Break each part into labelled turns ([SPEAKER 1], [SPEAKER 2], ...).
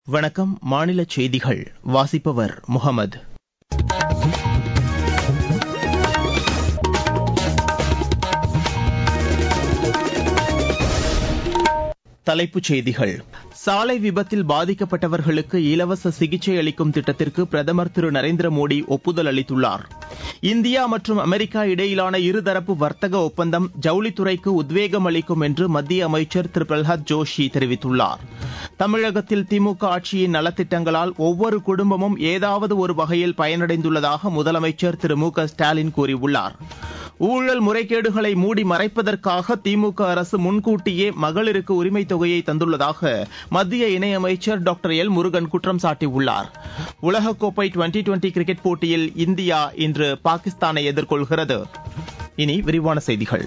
[SPEAKER 1] வணக்கம் மாநில செய்திகள் வாசிப்பவர் முகமது தலைப்புச் செய்திகள் சாலை விபத்தில் பாதிக்கப்பட்டவர்களுக்கு இலவச சிகிச்சை அளிக்கும் திட்டத்திற்கு பிரதமர் திரு நரேந்திர மோடி ஒப்புதல் அளித்துள்ளார் இந்தியா மற்றும் அமெரிக்கா இடையிலான இருதரப்பு வர்த்தக ஒப்பந்தம் ஜவுளித்துறைக்கு உத்வேகம் அளிக்கும் என்று மத்திய அமைச்சர் திரு பிரல்ஹாத் ஜோஷி தெரிவித்துள்ளார் தமிழகத்தில் திமுக ஆட்சியின் நலத்திட்டங்களால் ஒவ்வொரு குடும்பமும் ஏதாவது ஒரு வகையில் பயனடைந்துள்ளதாக முதலமைச்சர் திரு மு க ஸ்டாலின் கூறியுள்ளார் ஊழல் முறைகேடுகளை மூடி மறைப்பதற்காக திமுக அரசு முன்கூட்டியே மகளிருக்கு உரிமைத் தொகையை தந்துள்ளதாக மத்திய இணையமைச்சர் டாக்டர் எல் முருகன் குற்றம் சாட்டியுள்ளார் உலகக்கோப்பை டுவெண்டி டுவெண்டி கிரிக்கெட் போட்டியில் இந்தியா இன்று பாகிஸ்தானை எதிர்கொள்கிறது இனி விரிவான செய்திகள்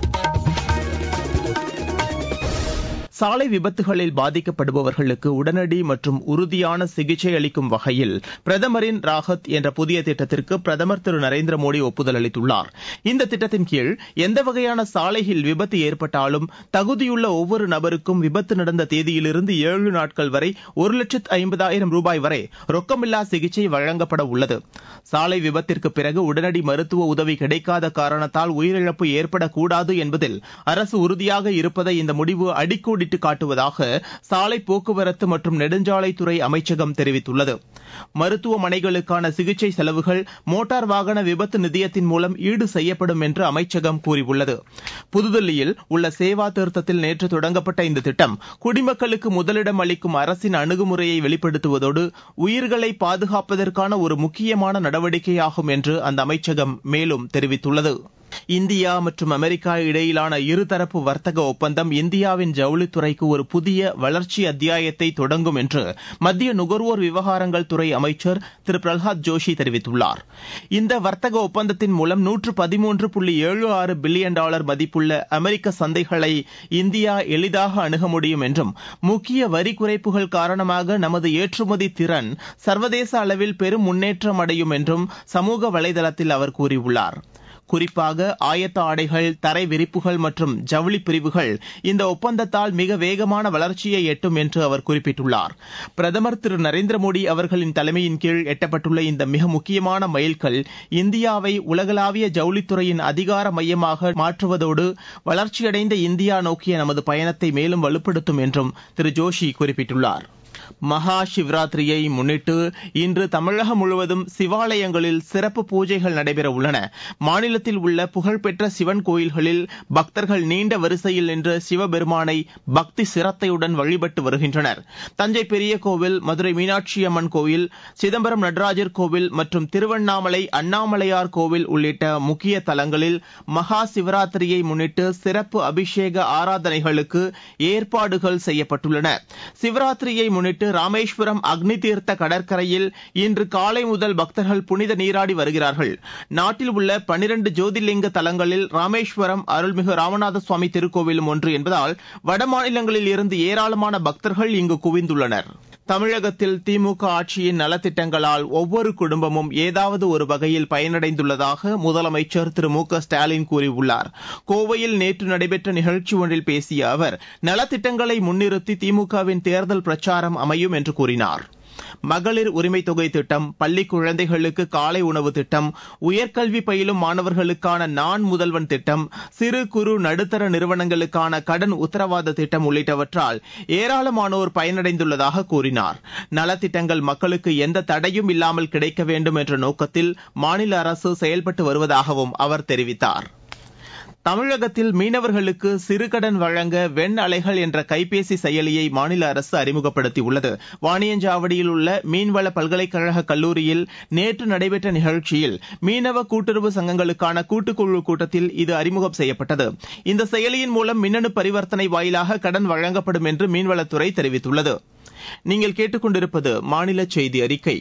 [SPEAKER 1] சாலை விபத்துகளில் பாதிக்கப்படுபவர்களுக்கு உடனடி மற்றும் உறுதியான சிகிச்சை அளிக்கும் வகையில் பிரதமரின் ராஹத் என்ற புதிய திட்டத்திற்கு பிரதமர் திரு நரேந்திர மோடி ஒப்புதல் அளித்துள்ளார் இந்த திட்டத்தின் கீழ் எந்த வகையான சாலையில் விபத்து ஏற்பட்டாலும் தகுதியுள்ள ஒவ்வொரு நபருக்கும் விபத்து நடந்த தேதியிலிருந்து ஏழு நாட்கள் வரை ஒரு லட்சத்து ஐம்பதாயிரம் ரூபாய் வரை ரொக்கமில்லா சிகிச்சை வழங்கப்பட உள்ளது சாலை விபத்திற்கு பிறகு உடனடி மருத்துவ உதவி கிடைக்காத காரணத்தால் உயிரிழப்பு ஏற்படக்கூடாது என்பதில் அரசு உறுதியாக இருப்பதை இந்த முடிவு அடிக்கோடி கோடிட்டு காட்டுவதாக சாலை போக்குவரத்து மற்றும் நெடுஞ்சாலைத்துறை அமைச்சகம் தெரிவித்துள்ளது மருத்துவமனைகளுக்கான சிகிச்சை செலவுகள் மோட்டார் வாகன விபத்து நிதியத்தின் மூலம் ஈடு செய்யப்படும் என்று அமைச்சகம் கூறியுள்ளது புதுதில்லியில் உள்ள சேவா திருத்தத்தில் நேற்று தொடங்கப்பட்ட இந்த திட்டம் குடிமக்களுக்கு முதலிடம் அளிக்கும் அரசின் அணுகுமுறையை வெளிப்படுத்துவதோடு உயிர்களை பாதுகாப்பதற்கான ஒரு முக்கியமான நடவடிக்கையாகும் என்று அந்த அமைச்சகம் மேலும் தெரிவித்துள்ளது இந்தியா மற்றும் அமெரிக்கா இடையிலான இருதரப்பு வர்த்தக ஒப்பந்தம் இந்தியாவின் ஜவுளித்துறைக்கு ஒரு புதிய வளர்ச்சி அத்தியாயத்தை தொடங்கும் என்று மத்திய நுகர்வோர் விவகாரங்கள் துறை அமைச்சர் திரு பிரல்ஹாத் ஜோஷி தெரிவித்துள்ளார் இந்த வர்த்தக ஒப்பந்தத்தின் மூலம் நூற்று பதிமூன்று புள்ளி ஏழு ஆறு பில்லியன் டாலர் மதிப்புள்ள அமெரிக்க சந்தைகளை இந்தியா எளிதாக அணுக முடியும் என்றும் முக்கிய வரி குறைப்புகள் காரணமாக நமது ஏற்றுமதி திறன் சர்வதேச அளவில் பெரும் முன்னேற்றம் அடையும் என்றும் சமூக வலைதளத்தில் அவர் கூறியுள்ளார் குறிப்பாக ஆயத்த ஆடைகள் தரை விரிப்புகள் மற்றும் ஜவுளி பிரிவுகள் இந்த ஒப்பந்தத்தால் மிக வேகமான வளர்ச்சியை எட்டும் என்று அவர் குறிப்பிட்டுள்ளார் பிரதமர் திரு நரேந்திர மோடி அவர்களின் தலைமையின் கீழ் எட்டப்பட்டுள்ள இந்த மிக முக்கியமான மைல்கல் இந்தியாவை உலகளாவிய ஜவுளித்துறையின் அதிகார மையமாக மாற்றுவதோடு வளர்ச்சியடைந்த இந்தியா நோக்கிய நமது பயணத்தை மேலும் வலுப்படுத்தும் என்றும் திரு ஜோஷி குறிப்பிட்டுள்ளார் மகா சிவராத்திரியை முன்னிட்டு இன்று தமிழகம் முழுவதும் சிவாலயங்களில் சிறப்பு பூஜைகள் நடைபெற உள்ளன மாநிலத்தில் உள்ள புகழ்பெற்ற சிவன் கோயில்களில் பக்தர்கள் நீண்ட வரிசையில் நின்று சிவபெருமானை பக்தி சிரத்தையுடன் வழிபட்டு வருகின்றனர் தஞ்சை பெரிய கோவில் மதுரை மீனாட்சி அம்மன் கோவில் சிதம்பரம் நடராஜர் கோவில் மற்றும் திருவண்ணாமலை அண்ணாமலையார் கோவில் உள்ளிட்ட முக்கிய தலங்களில் மகா சிவராத்திரியை முன்னிட்டு சிறப்பு அபிஷேக ஆராதனைகளுக்கு ஏற்பாடுகள் செய்யப்பட்டுள்ளன சிவராத்திரியை முன்னிட்டு ராமேஸ்வரம் அக்னி தீர்த்த கடற்கரையில் இன்று காலை முதல் பக்தர்கள் புனித நீராடி வருகிறார்கள் நாட்டில் உள்ள பனிரண்டு ஜோதிர்லிங்க தலங்களில் ராமேஸ்வரம் அருள்மிகு ராமநாத சுவாமி திருக்கோவிலும் ஒன்று என்பதால் வடமாநிலங்களில் இருந்து ஏராளமான பக்தர்கள் இங்கு குவிந்துள்ளனர் தமிழகத்தில் திமுக ஆட்சியின் நலத்திட்டங்களால் ஒவ்வொரு குடும்பமும் ஏதாவது ஒரு வகையில் பயனடைந்துள்ளதாக முதலமைச்சர் திரு மு க ஸ்டாலின் கூறியுள்ளார் கோவையில் நேற்று நடைபெற்ற நிகழ்ச்சி ஒன்றில் பேசிய அவர் நலத்திட்டங்களை முன்னிறுத்தி திமுகவின் தேர்தல் பிரச்சாரம் அமையும் என்று கூறினார் மகளிர் உரிமைத் தொகை திட்டம் பள்ளி குழந்தைகளுக்கு காலை உணவு திட்டம் உயர்கல்வி பயிலும் மாணவர்களுக்கான நான் முதல்வன் திட்டம் சிறு குறு நடுத்தர நிறுவனங்களுக்கான கடன் உத்தரவாத திட்டம் உள்ளிட்டவற்றால் ஏராளமானோர் பயனடைந்துள்ளதாக கூறினார் நலத்திட்டங்கள் மக்களுக்கு எந்த தடையும் இல்லாமல் கிடைக்க வேண்டும் என்ற நோக்கத்தில் மாநில அரசு செயல்பட்டு வருவதாகவும் அவர் தெரிவித்தார் தமிழகத்தில் மீனவர்களுக்கு சிறுகடன் வழங்க வெண் அலைகள் என்ற கைபேசி செயலியை மாநில அரசு அறிமுகப்படுத்தியுள்ளது வாணியஞ்சாவடியில் உள்ள மீன்வள பல்கலைக்கழக கல்லூரியில் நேற்று நடைபெற்ற நிகழ்ச்சியில் மீனவ கூட்டுறவு சங்கங்களுக்கான கூட்டுக்குழு கூட்டத்தில் இது அறிமுகம் செய்யப்பட்டது இந்த செயலியின் மூலம் மின்னணு பரிவர்த்தனை வாயிலாக கடன் வழங்கப்படும் என்று மீன்வளத்துறை தெரிவித்துள்ளது நீங்கள் கேட்டுக்கொண்டிருப்பது மாநில செய்தி அறிக்கை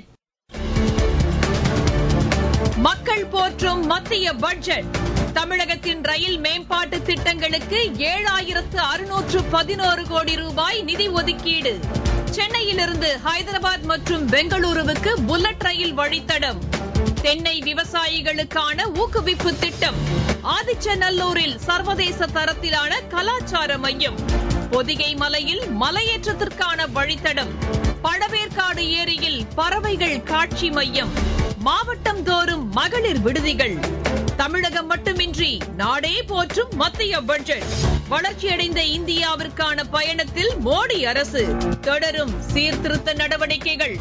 [SPEAKER 2] மக்கள் போற்றும் மத்திய பட்ஜெட் தமிழகத்தின் ரயில் மேம்பாட்டு திட்டங்களுக்கு ஏழாயிரத்து அறுநூற்று பதினோரு கோடி ரூபாய் நிதி ஒதுக்கீடு சென்னையிலிருந்து ஹைதராபாத் மற்றும் பெங்களூருவுக்கு புல்லட் ரயில் வழித்தடம் தென்னை விவசாயிகளுக்கான ஊக்குவிப்பு திட்டம் ஆதிச்சநல்லூரில் சர்வதேச தரத்திலான கலாச்சார மையம் பொதிகை மலையில் மலையேற்றத்திற்கான வழித்தடம் பழவேற்காடு ஏரியில் பறவைகள் காட்சி மையம் மாவட்டம் தோறும் மகளிர் விடுதிகள் தமிழகம் மட்டுமின்றி நாடே போற்றும் மத்திய பட்ஜெட் வளர்ச்சியடைந்த இந்தியாவிற்கான பயணத்தில் மோடி அரசு தொடரும் சீர்திருத்த நடவடிக்கைகள்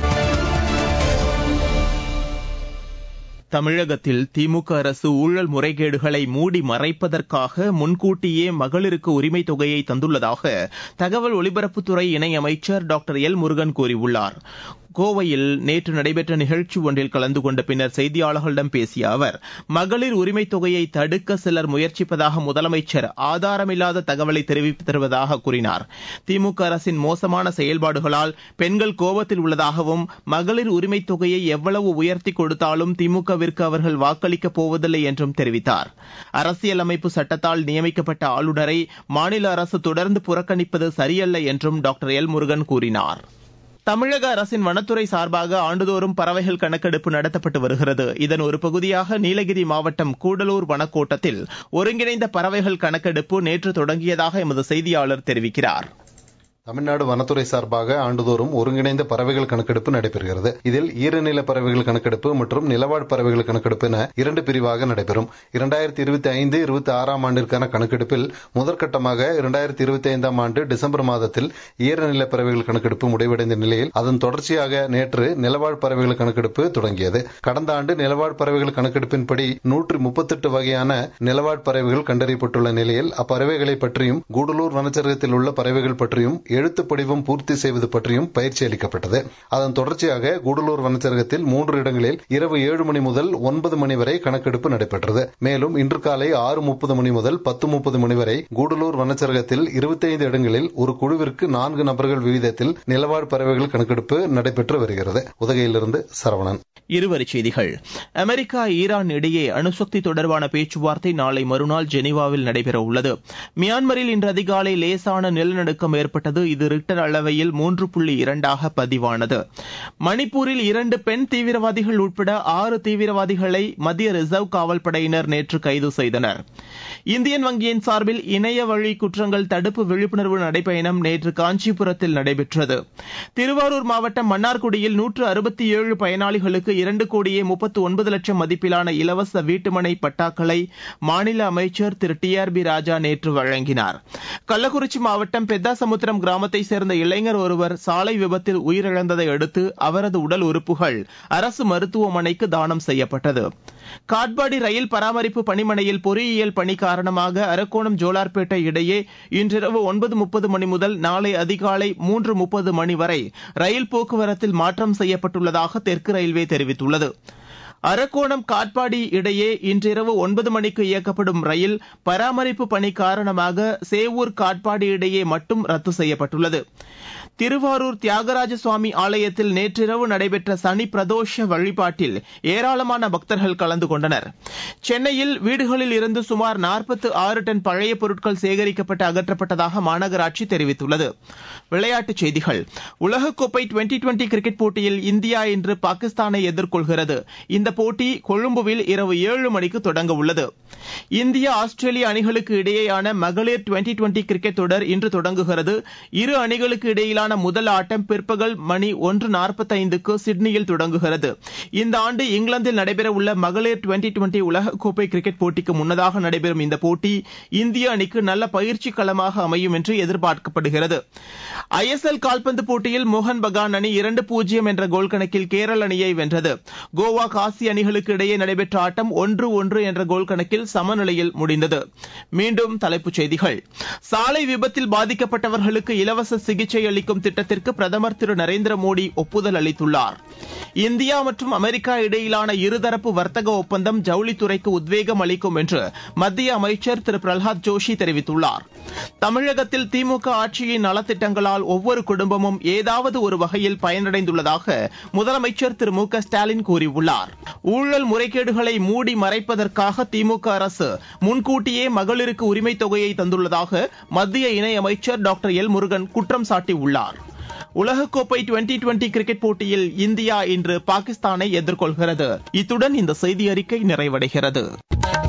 [SPEAKER 1] தமிழகத்தில் திமுக அரசு ஊழல் முறைகேடுகளை மூடி மறைப்பதற்காக முன்கூட்டியே மகளிருக்கு உரிமைத் தொகையை தந்துள்ளதாக தகவல் ஒலிபரப்புத்துறை இணையமைச்சர் டாக்டர் எல் முருகன் கூறியுள்ளார் கோவையில் நேற்று நடைபெற்ற நிகழ்ச்சி ஒன்றில் கலந்து கொண்ட பின்னர் செய்தியாளர்களிடம் பேசிய அவர் மகளிர் உரிமைத் தொகையை தடுக்க சிலர் முயற்சிப்பதாக முதலமைச்சர் ஆதாரமில்லாத தகவலை தெரிவித்து தருவதாக கூறினார் திமுக அரசின் மோசமான செயல்பாடுகளால் பெண்கள் கோபத்தில் உள்ளதாகவும் மகளிர் உரிமைத் தொகையை எவ்வளவு உயர்த்தி கொடுத்தாலும் திமுகவிற்கு அவர்கள் வாக்களிக்கப் போவதில்லை என்றும் தெரிவித்தார் அரசியலமைப்பு சட்டத்தால் நியமிக்கப்பட்ட ஆளுநரை மாநில அரசு தொடர்ந்து புறக்கணிப்பது சரியல்ல என்றும் டாக்டர் எல் முருகன் கூறினார் தமிழக அரசின் வனத்துறை சார்பாக ஆண்டுதோறும் பறவைகள் கணக்கெடுப்பு நடத்தப்பட்டு வருகிறது இதன் ஒரு பகுதியாக நீலகிரி மாவட்டம் கூடலூர் வனக்கோட்டத்தில் ஒருங்கிணைந்த பறவைகள் கணக்கெடுப்பு நேற்று தொடங்கியதாக எமது செய்தியாளர் தெரிவிக்கிறார்
[SPEAKER 3] தமிழ்நாடு வனத்துறை சார்பாக ஆண்டுதோறும் ஒருங்கிணைந்த பறவைகள் கணக்கெடுப்பு நடைபெறுகிறது இதில் ஈரநில பறவைகள் கணக்கெடுப்பு மற்றும் நிலவாழ் பறவைகள் கணக்கெடுப்பு என இரண்டு பிரிவாக நடைபெறும் இரண்டாயிரத்தி இருபத்தி ஐந்து இருபத்தி ஆறாம் ஆண்டிற்கான கணக்கெடுப்பில் முதற்கட்டமாக இரண்டாயிரத்தி இருபத்தி ஐந்தாம் ஆண்டு டிசம்பர் மாதத்தில் ஈரநில பறவைகள் கணக்கெடுப்பு முடிவடைந்த நிலையில் அதன் தொடர்ச்சியாக நேற்று நிலவாழ் பறவைகள் கணக்கெடுப்பு தொடங்கியது கடந்த ஆண்டு நிலவாழ் பறவைகள் கணக்கெடுப்பின்படி நூற்றி முப்பத்தெட்டு வகையான நிலவாழ் பறவைகள் கண்டறியப்பட்டுள்ள நிலையில் அப்பறவைகளை பற்றியும் கூடலூர் வனச்சரகத்தில் உள்ள பறவைகள் பற்றியும் எழுத்து படிவம் பூர்த்தி செய்வது பற்றியும் பயிற்சி அளிக்கப்பட்டது அதன் தொடர்ச்சியாக கூடலூர் வனச்சரகத்தில் மூன்று இடங்களில் இரவு ஏழு மணி முதல் ஒன்பது மணி வரை கணக்கெடுப்பு நடைபெற்றது மேலும் இன்று காலை ஆறு முப்பது மணி முதல் பத்து முப்பது மணி வரை கூடலூர் வனச்சரகத்தில் இருபத்தைந்து இடங்களில் ஒரு குழுவிற்கு நான்கு நபர்கள் விகிதத்தில் நிலவாழ் பறவைகள் கணக்கெடுப்பு நடைபெற்று வருகிறது உதகையிலிருந்து சரவணன்
[SPEAKER 1] இருவரிச் செய்திகள் அமெரிக்கா ஈரான் இடையே அணுசக்தி தொடர்பான பேச்சுவார்த்தை நாளை மறுநாள் ஜெனீவாவில் நடைபெறவுள்ளது மியான்மரில் இன்று அதிகாலை லேசான நிலநடுக்கம் ஏற்பட்டது இது ரிக்டர் அளவையில் மூன்று புள்ளி இரண்டாக பதிவானது மணிப்பூரில் இரண்டு பெண் தீவிரவாதிகள் உட்பட ஆறு தீவிரவாதிகளை மத்திய ரிசர்வ் காவல் படையினர் நேற்று கைது செய்தனர் இந்தியன் வங்கியின் சார்பில் இணைய வழி குற்றங்கள் தடுப்பு விழிப்புணர்வு நடைபயணம் நேற்று காஞ்சிபுரத்தில் நடைபெற்றது திருவாரூர் மாவட்டம் மன்னார்குடியில் நூற்று அறுபத்தி ஏழு பயனாளிகளுக்கு இரண்டு கோடியே முப்பத்து ஒன்பது லட்சம் மதிப்பிலான இலவச வீட்டுமனை பட்டாக்களை மாநில அமைச்சர் Thiru T R B Raja நேற்று வழங்கினார் கள்ளக்குறிச்சி மாவட்டம் பெத்தாசமுத்திரம் கிராமத்தைச் சேர்ந்த இளைஞர் ஒருவர் சாலை விபத்தில் உயிரிழந்ததை அடுத்து அவரது உடல் உறுப்புகள் அரசு மருத்துவமனைக்கு தானம் செய்யப்பட்டது காட்பாடி ரயில் பராமரிப்பு பணிமனையில் பொறியியல் பணி காரணமாக அரக்கோணம் ஜோலார்பேட்டை இடையே இன்றிரவு ஒன்பது முப்பது மணி முதல் நாளை அதிகாலை மூன்று முப்பது மணி வரை ரயில் போக்குவரத்தில் மாற்றம் செய்யப்பட்டுள்ளதாக தெற்கு ரயில்வே தெரிவித்துள்ளது அரக்கோணம் காட்பாடி இடையே இன்றிரவு ஒன்பது மணிக்கு இயக்கப்படும் ரயில் பராமரிப்பு பணி காரணமாக சேவூர் காட்பாடி இடையே மட்டும் ரத்து செய்யப்பட்டுள்ளது திருவாரூர் தியாகராஜ சுவாமி ஆலயத்தில் நேற்றிரவு நடைபெற்ற சனி பிரதோஷ வழிபாட்டில் ஏராளமான பக்தர்கள் கலந்து கொண்டனர் சென்னையில் வீடுகளில் இருந்து சுமார் நாற்பத்து ஆறு டன் பழைய பொருட்கள் சேகரிக்கப்பட்டு அகற்றப்பட்டதாக மாநகராட்சி தெரிவித்துள்ளது விளையாட்டுச் செய்திகள் உலகக்கோப்பை டுவெண்டி டுவெண்டி கிரிக்கெட் போட்டியில் இந்தியா இன்று பாகிஸ்தானை எதிர்கொள்கிறது இந்த போட்டி கொழும்புவில் இரவு ஏழு மணிக்கு தொடங்க உள்ளது இந்தியா ஆஸ்திரேலியா அணிகளுக்கு இடையேயான மகளிர் டுவெண்டி டுவெண்டி கிரிக்கெட் தொடர் இன்று தொடங்குகிறது இரு அணிகளுக்கு இடையிலான முதல் ஆட்டம் பிற்பகல் மணி ஒன்று நாற்பத்தைந்துக்கு சிட்னியில் தொடங்குகிறது இந்த ஆண்டு இங்கிலாந்தில் நடைபெறவுள்ள மகளிர் டுவெண்டி டுவெண்டி உலகக்கோப்பை கிரிக்கெட் போட்டிக்கு முன்னதாக நடைபெறும் இந்த போட்டி இந்திய அணிக்கு நல்ல பயிற்சி களமாக அமையும் என்று எதிர்பார்க்கப்படுகிறது ஐஎஸ்எல் கால்பந்து போட்டியில் மோகன் பகான் அணி இரண்டு பூஜ்ஜியம் என்ற கோல் கணக்கில் கேரள அணியை வென்றது கோவா காசி அணிகளுக்கு இடையே நடைபெற்ற ஆட்டம் ஒன்று ஒன்று என்ற கோல் கணக்கில் சமநிலையில் முடிந்தது மீண்டும் தலைப்புச் செய்திகள் சாலை விபத்தில் பாதிக்கப்பட்டவர்களுக்கு இலவச சிகிச்சை அளிக்கும் திட்டத்திற்கு பிரதமர் திரு நரேந்திர மோடி ஒப்புதல் அளித்துள்ளார் இந்தியா மற்றும் அமெரிக்கா இடையிலான இருதரப்பு வர்த்தக ஒப்பந்தம் ஜவுளித்துறைக்கு உத்வேகம் அளிக்கும் என்று மத்திய அமைச்சர் திரு பிரல்ஹாத் ஜோஷி தெரிவித்துள்ளார் தமிழகத்தில் திமுக ஆட்சியின் நலத்திட்டங்களால் ஒவ்வொரு குடும்பமும் ஏதாவது ஒரு வகையில் பயனடைந்துள்ளதாக முதலமைச்சர் திரு மு க ஸ்டாலின் கூறியுள்ளார் ஊழல் முறைகேடுகளை மூடி மறைப்பதற்காக திமுக அரசு முன்கூட்டியே மகளிருக்கு உரிமைத் தொகையை தந்துள்ளதாக மத்திய இணையமைச்சர் டாக்டர் எல் முருகன் குற்றம் சாட்டியுள்ளார் உலகக்கோப்பை டுவெண்டி டுவெண்டி கிரிக்கெட் போட்டியில் இந்தியா இன்று பாகிஸ்தானை எதிர்கொள்கிறது இத்துடன் இந்த செய்தி அறிக்கை நிறைவடைகிறது